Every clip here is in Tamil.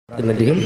நன்றிகள்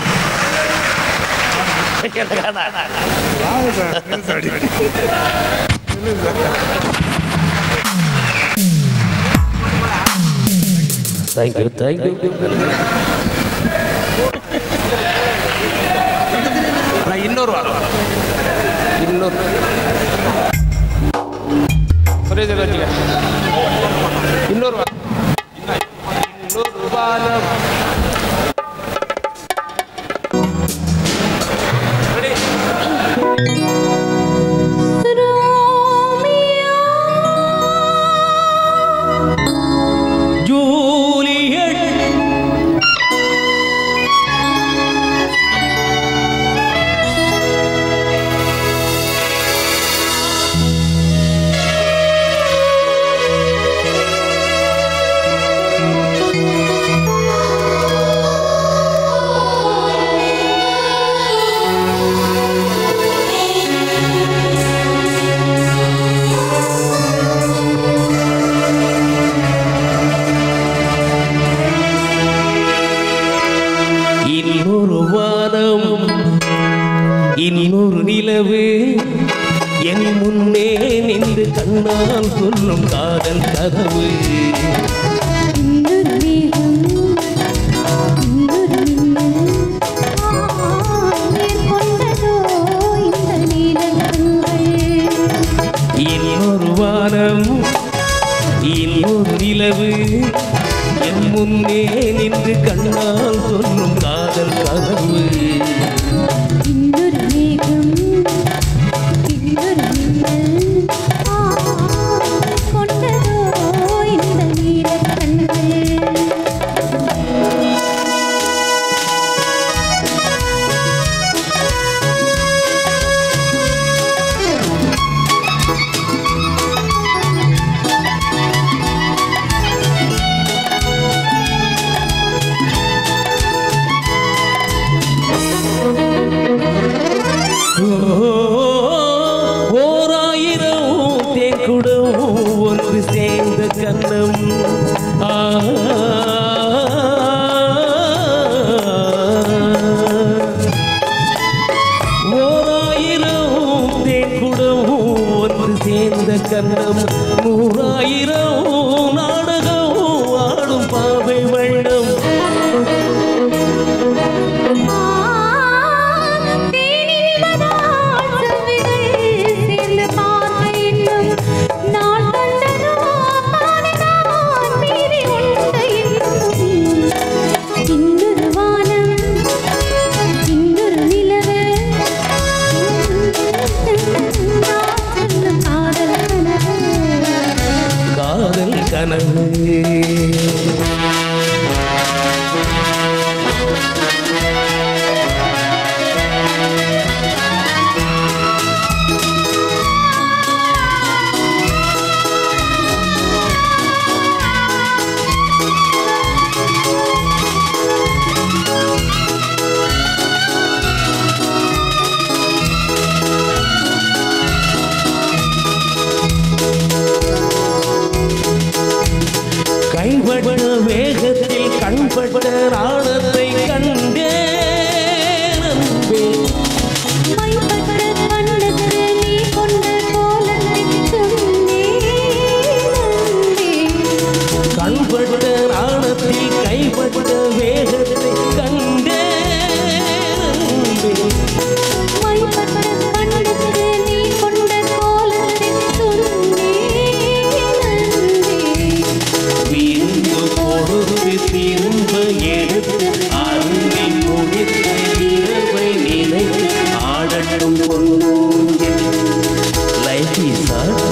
தேங்க்யூ தேங்க்யூ இன்னொரு வாரம் இன்னொரு சுரேஷ் வச்சுக்க இன்னொரு வாரம் இன்னொரு வாரம் ஜூலியட் இன்னொரு வானம் இன்னொரு நிலவு என் முன்னே நின்று கண்ணால் சொல்லும் காதல் கதவு இன்னொரு மேகம் இன்னொரு மின்னல் ஆயர் கொண்டதோ இந்த நீலக்கண்கள் இன்னொரு வானம் இன்னொரு நிலவு என் முன்னே நின்று கண்ணால் சொல்லும் காதல் கதவு இன்னொரு மேகம் இன்னொரு மின்னல் ஆயர் கொண்டதோ இந்த நீலக்கண்கள் ஓராயிரம் தேக்குடம் ஒன்று சேர்ந்த கண்ணம் ஆ. ஓராயிரம் தேக்குடம் ஒன்று சேர்ந்த கண்ணம் நூறாயிரம் நாடகம் ஆடும் பாவை வெள்ளம் காதல் கனவு கைப்பட்ட வேகத்தில் கண்பட்ட நாணத்தை கண்டேன் அன்பே. கண்பட்ட நாணத்தில் கைப்பட்ட வேகத்தை கண்டேன் அன்பே. விருந்து கொடுத்து திரும்ப எடுத்து அருந்தி முடித்த இரவை நினைத்து ஆடட்டும் பொன்னூஞ்சல் லைஃப் இஸ்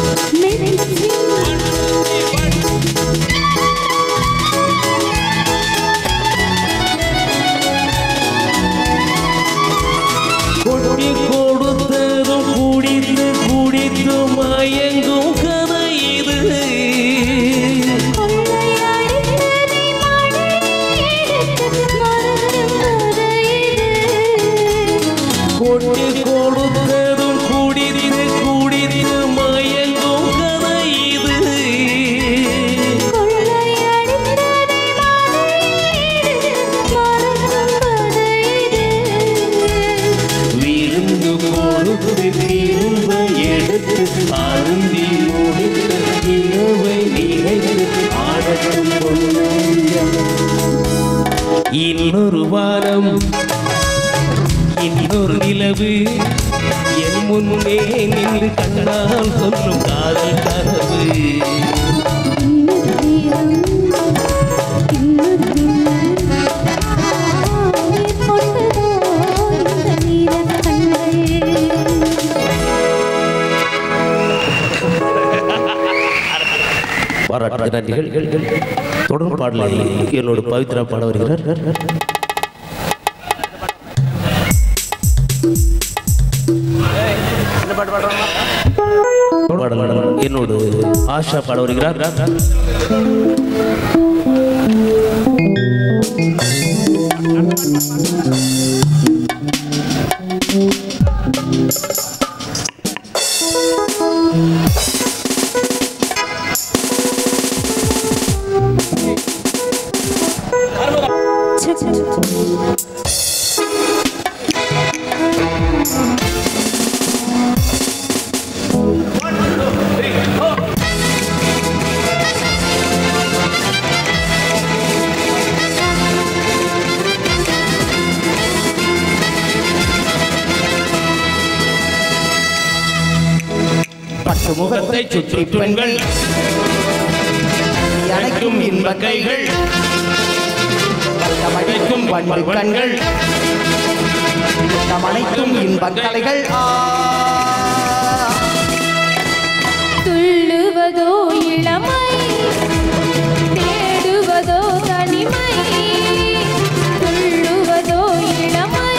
கொட்டி கொடுத்ததும் குடித்து குடித்து மயங்கும் கதை இது கொட்டி கொடுத்ததும் குடித்து குடித்து மயங்கும் கதை இது கொள்ளையடித்ததை மறையிடு, மறக்கும் இன்னொரு வாரம் இன்னொரு நிலவு என் முன்னே நின்று கண்ணால் சொல்லும் காதல் கனவு இன்னொரு நேரம் இன்னொரு மின்னல் கொண்டதோ இந்த நீலக் கண்கள் பாராட்டு நன்றிகள் தொடர் பாடலை என்னோட பவித்ரா பாட வருகிறார் பாடல் என்னோடு ஆஷா பாட வருகிறார் பட்டு முகத்தை சுற்றி பெண்கள் அணைக்கும் இன்ப கைகள் வட்டமடிக்கும் வண்டு கண்கள் அனைத்தும் இன்ப கலைகள் ஆ துள்ளுவதோ இளமை தேடுவதோ தனிமை துள்ளுவதோ இளமை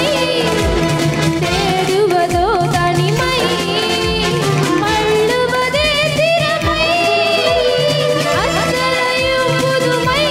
தேடுவதோ தனிமை மள்ளுவதே திறமை அத்தனையும் புதுமை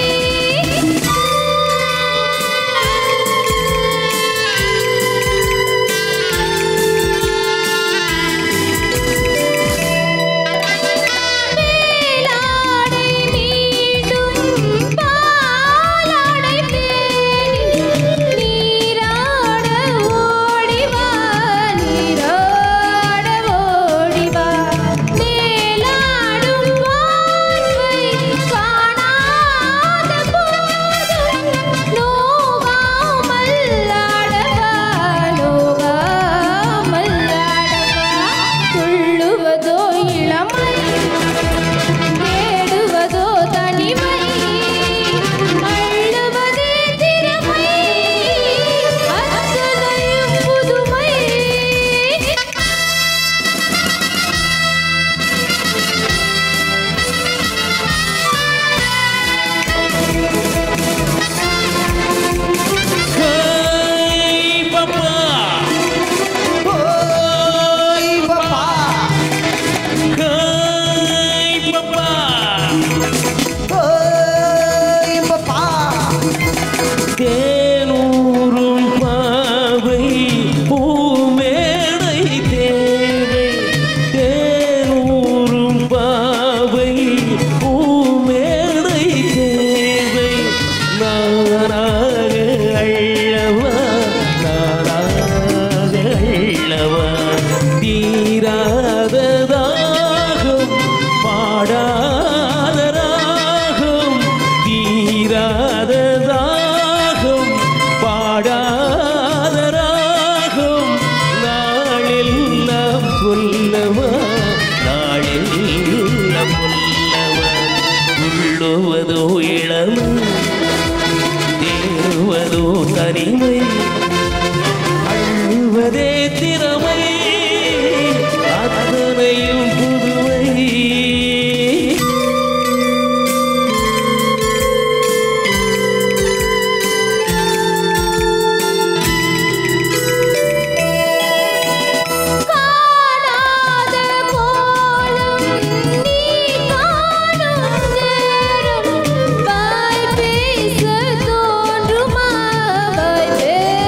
மேலாடை மீண்டும் பாலாடை தேடி நீராட ஓடிவா நீராட ஓடிவா மேலாடும் பார்வை காணாத போதும் நோகாமல் ஆடவா நோகாமல் ஆடவா துள்ளுவதோ இளமை தேடுவதோ தனிமை அள்ளுவதே திறமை அத்தனையும் புதுமை ஹாய் பாப்பா ஓய் பாப்பா ஹாய் பாப்பா ஓய் பாப்பா தேனூரும் பாவை பூமேடை தேவை தேனூரும் பாவை பூமேடை தேவை நானாக அள்ளவா நானாக அள்ளவா தீராததாகும் பாடாத ராகம் தீராததாகும் பாடாத ராகம் நாளெல்லாம் சொல்லவா நாளெல்லாம் சொல்லவா உள்ளுவதோ இளம் தேடுவதோ தனிமை அழுவதே திறமை அத்தனையும் புதுமை காணாத கோலம் நீ காணும் நேரம் வாய் பேச தோன்றுமா வாய் பேச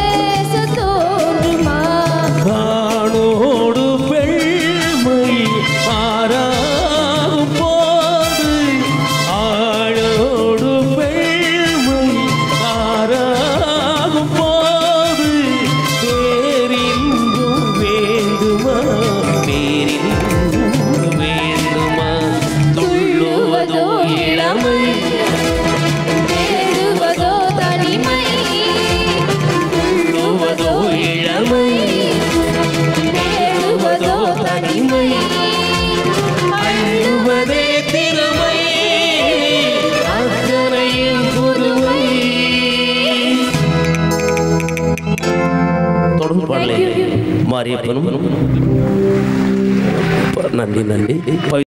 மாரியப்பனும் நன்றி நன்றி